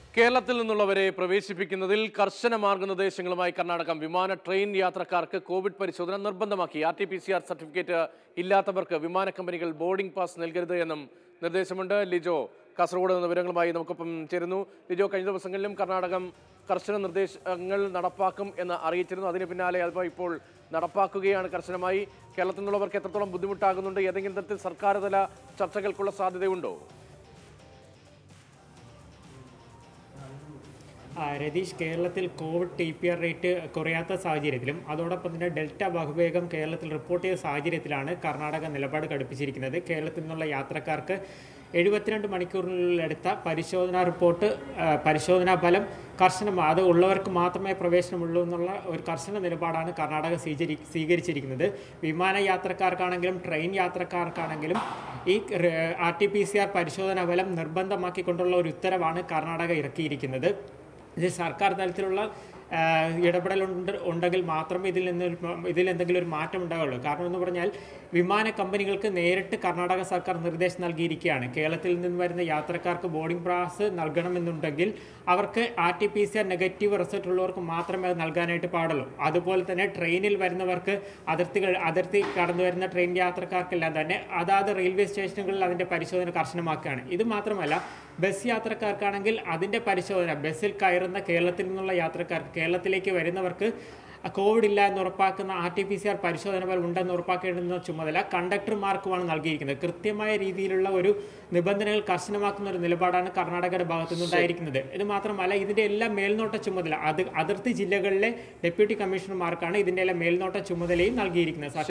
കേരളത്തിൽ നിന്നുള്ളവരെ പ്രവേശിപ്പിക്കുന്നതിൽ കർശന മാർഗനിർദ്ദേശങ്ങളുമായി കർണാടകം വിമാന ട്രെയിൻ യാത്രക്കാർക്ക് കോവിഡ് പരിശോധന നിർബന്ധമാക്കി R T P C R certificate ഇല്ലാത്തവർക്ക് വിമാന കമ്പനികൾ ബോർഡിംഗ് പാസ് നൽകരുത് എന്നും നിർദ്ദേശമുണ്ട് ലിജോ കാസർഗോഡ് നിന്ന് വിവരങ്ങളുമായി നമുക്കൊപ്പം ചേരുന്നു ലിജോ കഴിഞ്ഞ ദിവസങ്ങളിലും കർണാടകം കർശന നിർദ്ദേശങ്ങൾ നടപ്പാക്കും എന്ന് അറിയിച്ചിരുന്നു അതിന് പിന്നാലെ അതിപ്പോൾ ഇപ്പോൾ നടപ്പാക്കുകയാണ് കർശനമായി കേരളത്തിൽ നിന്നുള്ളവർക്ക് എത്രത്തോളം ബുദ്ധിമുട്ടാകുന്നുണ്ട് ഏതെങ്കിലും തരത്തിൽ സർക്കാർ തല ചർച്ചകൾക്കുള്ള സാധ്യതയുണ്ടോ ആ, രതീഷ് കേരളത്തിൽ covid T P R rate കുറയാത്ത സാഹചര്യത്തിലും അതോടൊപ്പം തന്നെ ഡെൽറ്റ ബഹുവേഗം കേരളത്തിൽ റിപ്പോർട്ട് ചെയ്ത സാഹചര്യത്തിലാണ് കർണാടക നിലപാട് കടുപ്പിച്ചിരിക്കുന്നത് കേരളത്തിൽ നിന്നുള്ള യാത്രക്കാർക്ക് എഴുപത്തിരണ്ട് മണിക്കൂറിലെടുത്ത പരിശോധനാ റിപ്പോർട്ട് ആ, പരിശോധനാ ഫലം കർശനമാണ് അത് ഉള്ളവർക്ക് മാത്രമേ പ്രവേശനമുള്ളൂ എന്നുള്ള ഒരു കർശന നിലപാടാണ് കർണാടക സ്വീകരി സ്വീകരിച്ചിരിക്കുന്നത് വിമാന യാത്രക്കാർക്കാണെങ്കിലും ട്രെയിൻ യാത്രക്കാർക്കാണെങ്കിലും ഈ R T P C R പരിശോധനാ ഫലം നിർബന്ധമാക്കിക്കൊണ്ടുള്ള ഒരു ഉത്തരവാണ് കർണാടക ഇറക്കിയിരിക്കുന്നത് ഇത് സർക്കാർ തലത്തിലുള്ള ആ, ഇടപെടലുണ്ട് ഉണ്ടെങ്കിൽ മാത്രമേ ഇതിൽ നിന്ന് ഒരു മ- ഇതിൽ എന്തെങ്കിലും ഒരു മാറ്റം ഉണ്ടാവുള്ളൂ കാരണം എന്ന് പറഞ്ഞാൽ വിമാന കമ്പനികൾക്ക് നേരിട്ട് കർണാടക സർക്കാർ നിർദ്ദേശം നൽകിയിരിക്കുകയാണ് കേരളത്തിൽ നിന്ന് വരുന്ന യാത്രക്കാർക്ക് ബോർഡിംഗ് പാസ് നൽകണമെന്നുണ്ടെങ്കിൽ അവർക്ക് R T P C R negative result ഉള്ളവർക്ക് മാത്രമേ അത് നൽകാനായിട്ട് പാടുള്ളൂ അതുപോലെ തന്നെ ട്രെയിനിൽ വരുന്നവർക്ക് അതിർത്തികൾ അതിർത്തി കടന്നു വരുന്ന ട്രെയിൻ യാത്രക്കാർക്കെല്ലാം തന്നെ അതാത് റെയിൽവേ സ്റ്റേഷനുകളിൽ അതിൻ്റെ പരിശോധന കർശനമാക്കുകയാണ് ഇത് മാത്രമല്ല ബസ് യാത്രക്കാർക്കാണെങ്കിൽ അതിൻ്റെ പരിശോധന ബസ്സിൽ കയറുന്ന കേരളത്തിൽ നിന്നുള്ള യാത്രക്കാർക്ക് കേരളത്തിലേക്ക് വരുന്നവർക്ക് കോവിഡ് ഇല്ല എന്ന് ഉറപ്പാക്കുന്ന R T P C R പരിശോധന ഫലം ഉണ്ടെന്ന് ഉറപ്പാക്കേണ്ടുന്ന ചുമതല കണ്ടക്ടർമാർക്കുമാണ് നൽകിയിരിക്കുന്നത് കൃത്യമായ രീതിയിലുള്ള ഒരു നിബന്ധനകൾ കർശനമാക്കുന്ന ഒരു നിലപാടാണ് കർണാടകയുടെ ഭാഗത്തു നിന്നുണ്ടായിരിക്കുന്നത് ഇത് മാത്രമല്ല ഇതിൻ്റെ എല്ലാം മേൽനോട്ട ചുമതല അത് അതിർത്തി ജില്ലകളിലെ ഡെപ്യൂട്ടി കമ്മീഷണർമാർക്കാണ് ഇതിൻ്റെ എല്ലാം മേൽനോട്ട ചുമതലയും നൽകിയിരിക്കുന്നത്